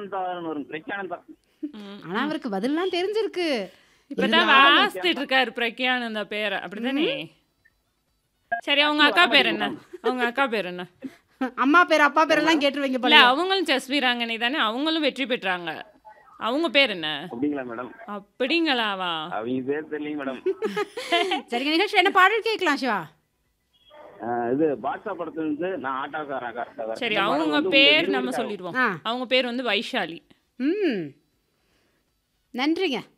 பிரக்யானந்தான்னு வரும் பிரக்யானந்தா ம். ஆனா அவருக்கு பதில்லாம் தெரிஞ்சிருக்கு இப்பதான் வாசித்துட்டு இருக்காரு பிரக்யானந்தா பேரை அப்படிதானே சரி அவங்க அக்கா பேர் என்ன அவங்க அக்கா பேர் என்ன அம்மா பேர் அப்பா பேரெல்லாம் கேட்டுருவீங்க இல்ல போல அவங்களும் செஸ் வீராங்கனை தானே அவங்களும் வெற்றி பெற்றாங்க அவங்க பேர் என்ன அப்படிங்களா மேடம் அப்படிங்களாவா அவங்க பேர் தெரியலைங்க மேடம் சரிங்க நிகழ்ச்சி என்ன பாடல் கேட்கலாம் சிவா ஆஹ் இது பாட்ஷா படத்துல இருந்து நான் ஆட்டோக்காரன் கரெக்டா சரி அவங்க பேர் நம்ம சொல்லிடுவோம் ஆ அவங்க பேர் வந்து வைஷாலி ம் நன்றிங்க